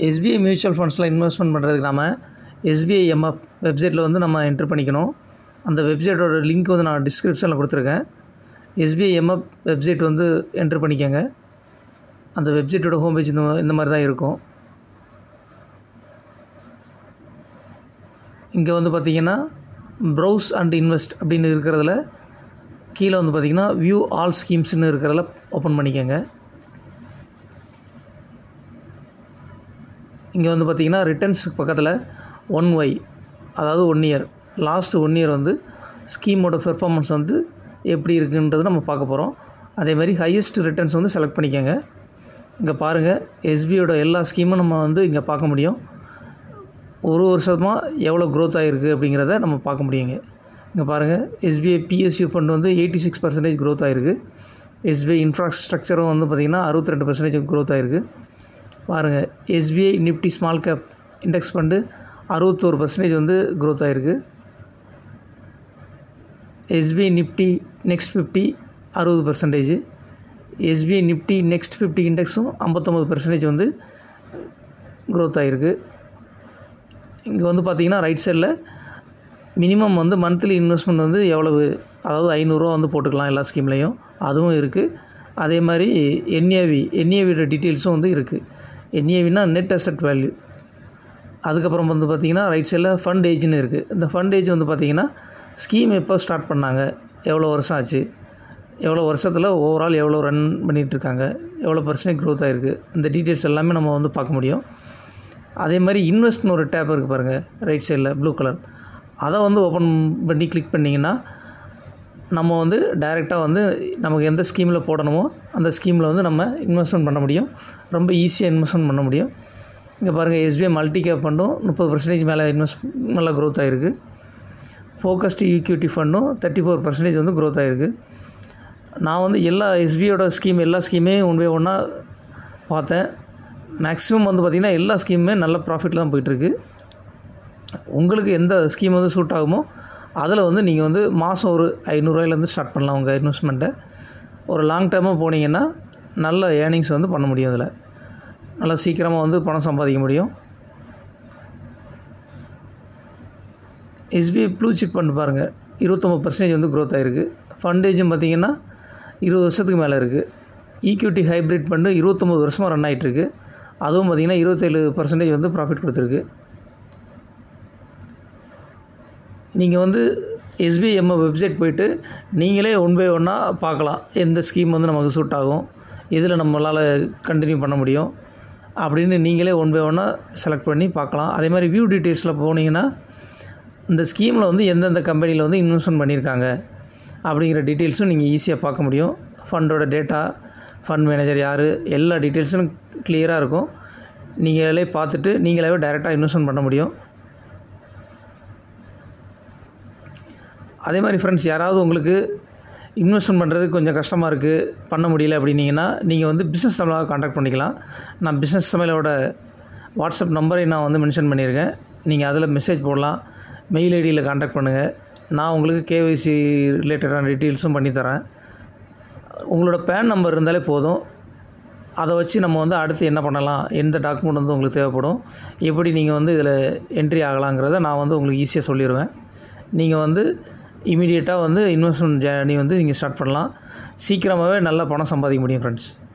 SBI mutual ஃபண்ட்ஸில் investment பண்ணுறதுக்கு நம்ம SBI MF வெப்சைட்டில் வந்து நம்ம என்ட்ரு பண்ணிக்கணும் அந்த வெப்சைட்டோட லிங்க் வந்து நான் டிஸ்கிரிப்ஷனில் கொடுத்துருக்கேன் எஸ்பிஐ எம்எஃப் வெப்சைட் வந்து என்ட்ரு பண்ணிக்கோங்க அந்த வெப்சைட்டோட ஹோம் பேஜ் இந்த இந்த மாதிரி தான் இருக்கும் இங்கே வந்து பார்த்தீங்கன்னா ப்ரௌஸ் அண்ட் இன்வெஸ்ட் அப்படின்னு இருக்கிறதுல கீழே வந்து பார்த்தீங்கன்னா வியூ ஆல் ஸ்கீம்ஸ்னு இருக்கிறதுல ஓப்பன் பண்ணிக்கோங்க இங்கே வந்து பார்த்தீங்கன்னா ரிட்டர்ன்ஸுக்கு பக்கத்தில் ஒன் ஒய் அதாவது one year last one year வந்து ஸ்கீமோட பெர்ஃபார்மன்ஸ் வந்து எப்படி இருக்குன்றது நம்ம பார்க்க போகிறோம் அதே மாதிரி ஹையஸ்ட் ரிட்டர்ன்ஸ் வந்து செலக்ட் பண்ணிக்கோங்க இங்கே பாருங்கள் எஸ்பியோட எல்லா ஸ்கீமும் நம்ம வந்து இங்கே பார்க்க முடியும் ஒரு வருஷமாக எவ்வளோ க்ரோத் ஆகிருக்கு அப்படிங்கிறத நம்ம பார்க்க முடியுங்க இங்கே பாருங்கள் எஸ்பிஐ பிஎஸ்யூ ஃபண்ட் வந்து எயிட்டி சிக்ஸ் பர்சன்டேஜ் க்ரோத் ஆகிருக்கு எஸ்பிஐ இன்ஃப்ராஸ்ட்ரக்சரும் வந்து பார்த்திங்கன்னா அறுபத்தி ரெண்டு பர்சன்டேஜ் க்ரோத் ஆகிருக்கு பாருங்கள் SBI Nifty small cap index fund அறுபத்தோரு பர்சன்டேஜ் வந்து க்ரோத் ஆகிருக்கு எஸ்பிஐ நிஃப்டி நெக்ஸ்ட் ஃபிஃப்டி அறுபது percentage SBI Nifty next fifty இண்டெக்ஸும் ஐம்பத்தொம்பது பர்சன்டேஜ் வந்து க்ரோத் ஆகிருக்கு இங்கே வந்து பார்த்திங்கன்னா ரைட் சைடில் மினிமம் வந்து மந்த்லி இன்வெஸ்ட்மெண்ட் வந்து எவ்வளவு அதாவது ஐநூறுரூவா வந்து போட்டுக்கலாம் எல்லா ஸ்கீம்லேயும் அதுவும் இருக்குது அதே மாதிரி என்ஏவி என்ஏவியோட டீட்டெயில்ஸும் வந்து இருக்குது என்ஏவினா நெட் அசட் வேல்யூ அதுக்கப்புறம் வந்து பார்த்திங்கன்னா ரைட் சைடில் ஃபண்ட் ஏஜ்னு இருக்குது இந்த ஃபண்ட் ஏஜ் வந்து பார்த்திங்கன்னா ஸ்கீம் எப்போ ஸ்டார்ட் பண்ணாங்க எவ்வளோ வருஷம் ஆச்சு எவ்வளோ வருஷத்தில் ஓவரால் எவ்வளோ ரன் பண்ணிகிட்ருக்காங்க எவ்வளோ பர்சன்டேஜ் க்ரோத் ஆகிருக்கு இந்த டீட்டெயில்ஸ் எல்லாமே நம்ம வந்து பார்க்க முடியும் அதே மாதிரி இன்வெஸ்ட்னு ஒரு டேப் இருக்குது பாருங்கள் ரைட் சைடில் ப்ளூ கலர் அதை வந்து ஓப்பன் பண்ணி கிளிக் பண்ணிங்கன்னா நம்ம வந்து டைரெக்டாக வந்து நமக்கு எந்த ஸ்கீமில் போடணுமோ அந்த ஸ்கீமில் வந்து நம்ம இன்வெஸ்ட்மெண்ட் பண்ண முடியும் ரொம்ப ஈஸியாக இன்வெஸ்ட்மெண்ட் பண்ண முடியும் இங்கே பாருங்கள் எஸ்பிஐ மல்டி கேப் ஃபண்டும் முப்பது பர்சன்டேஜ் மேலே இன்வெஸ்ட் நல்லா க்ரோத் ஆகிருக்கு ஃபோக்கஸ்டு ஈக்விட்டி ஃபண்டும் தேர்ட்டி ஃபோர் பர்சன்டேஜ் வந்து க்ரோத் ஆகிருக்கு நான் வந்து எல்லா எஸ்பிஐயோட ஸ்கீம் எல்லா ஸ்கீமே ஒன் பை ஒன்னாக பார்த்தேன் மேக்ஸிமம் வந்து பார்த்திங்கன்னா எல்லா ஸ்கீமுமே நல்ல ப்ராஃபிட்டில் தான் போயிட்டுருக்கு உங்களுக்கு எந்த ஸ்கீம் வந்து சூட் ஆகுமோ அதில் வந்து நீங்கள் வந்து மாதம் ஒரு ஐநூறுரூவாயிலேருந்து ஸ்டார்ட் பண்ணலாம் உங்கள் இன்வெஸ்ட்மெண்ட்டை ஒரு லாங் டேர்மாக போனீங்கன்னா நல்ல ஏர்னிங்ஸ் வந்து பண்ண முடியும் அதில் நல்லா சீக்கிரமாக வந்து பணம் சம்பாதிக்க முடியும் எஸ்பிஐ ப்ளூ சிப் ஃபண்ட் பாருங்கள் இருபத்தொம்பது பர்சன்டேஜ் வந்து க்ரோத் ஆகிருக்கு ஃபண்டேஜும் பார்த்திங்கன்னா இருபது வருஷத்துக்கு மேலே இருக்குது ஈக்விட்டி ஹைப்ரிட் ஃபண்டு இருபத்தொம்பது வருஷமாக ரன் ஆகிட்டுருக்கு அதுவும் பார்த்திங்கன்னா இருபத்தேழு பர்சன்டேஜ் வந்து ப்ராஃபிட் கொடுத்துருக்கு நீங்கள் வந்து எஸ்பிஐஎம்ஐ வெப்சைட் போயிட்டு நீங்களே ஒன் பை ஒன்னாக பார்க்கலாம் எந்த ஸ்கீம் வந்து நமக்கு சூட் ஆகும் இதில் நம்மளால் கண்டினியூ பண்ண முடியும் அப்படின்னு நீங்களே ஒன் பை ஒன்னாக செலக்ட் பண்ணி பார்க்கலாம் அதே மாதிரி வியூ டீட்டெயில்ஸில் போனீங்கன்னா இந்த ஸ்கீமில் வந்து எந்தெந்த கம்பெனியில் வந்து இன்வெஸ்ட்மெண்ட் பண்ணியிருக்காங்க அப்படிங்கிற டீட்டெயில்ஸும் நீங்கள் ஈஸியாக பார்க்க முடியும் ஃபண்டோட டேட்டா ஃபண்ட் மேனேஜர் யார் எல்லா டீட்டெயில்ஸும் கிளியராக இருக்கும் நீங்களே பார்த்துட்டு நீங்களாவே டைரெக்டாக இன்வெஸ்ட்மெண்ட் பண்ண முடியும் அதே மாதிரி ஃப்ரெண்ட்ஸ் யாராவது உங்களுக்கு இன்வெஸ்ட்மெண்ட் பண்ணுறது கொஞ்சம் கஷ்டமாக இருக்குது பண்ண முடியல அப்படின்னீங்கன்னா நீங்கள் வந்து பிஸ்னஸ் தமிழாக காண்டாக்ட் பண்ணிக்கலாம் நான் பிஸ்னஸ் தமிழோட வாட்ஸ்அப் நம்பரை நான் வந்து மென்ஷன் பண்ணியிருக்கேன் நீங்கள் அதில் மெசேஜ் போடலாம் மெயில் ஐடியில் காண்டாக்ட் பண்ணுங்கள் நான் உங்களுக்கு கேஒய்சி ரிலேட்டடான டீட்டெயில்ஸும் பண்ணித்தரேன் உங்களோட பேன் நம்பர் இருந்தாலே போதும் அதை வச்சு நம்ம வந்து அடுத்து என்ன பண்ணலாம் எந்த டாக்குமெண்ட் வந்து உங்களுக்கு தேவைப்படும் எப்படி நீங்கள் வந்து இதில் என்ட்ரி ஆகலாங்கிறத நான் வந்து உங்களுக்கு ஈஸியாக சொல்லிடுவேன் நீங்கள் வந்து இமீடியட்டாக வந்து இன்வெஸ்ட்மெண்ட் ஜேர்னி வந்து நீங்கள் ஸ்டார்ட் பண்ணலாம் சீக்கிரமாகவே நல்லா பணம் சம்பாதிக்க முடியும் ஃப்ரெண்ட்ஸ்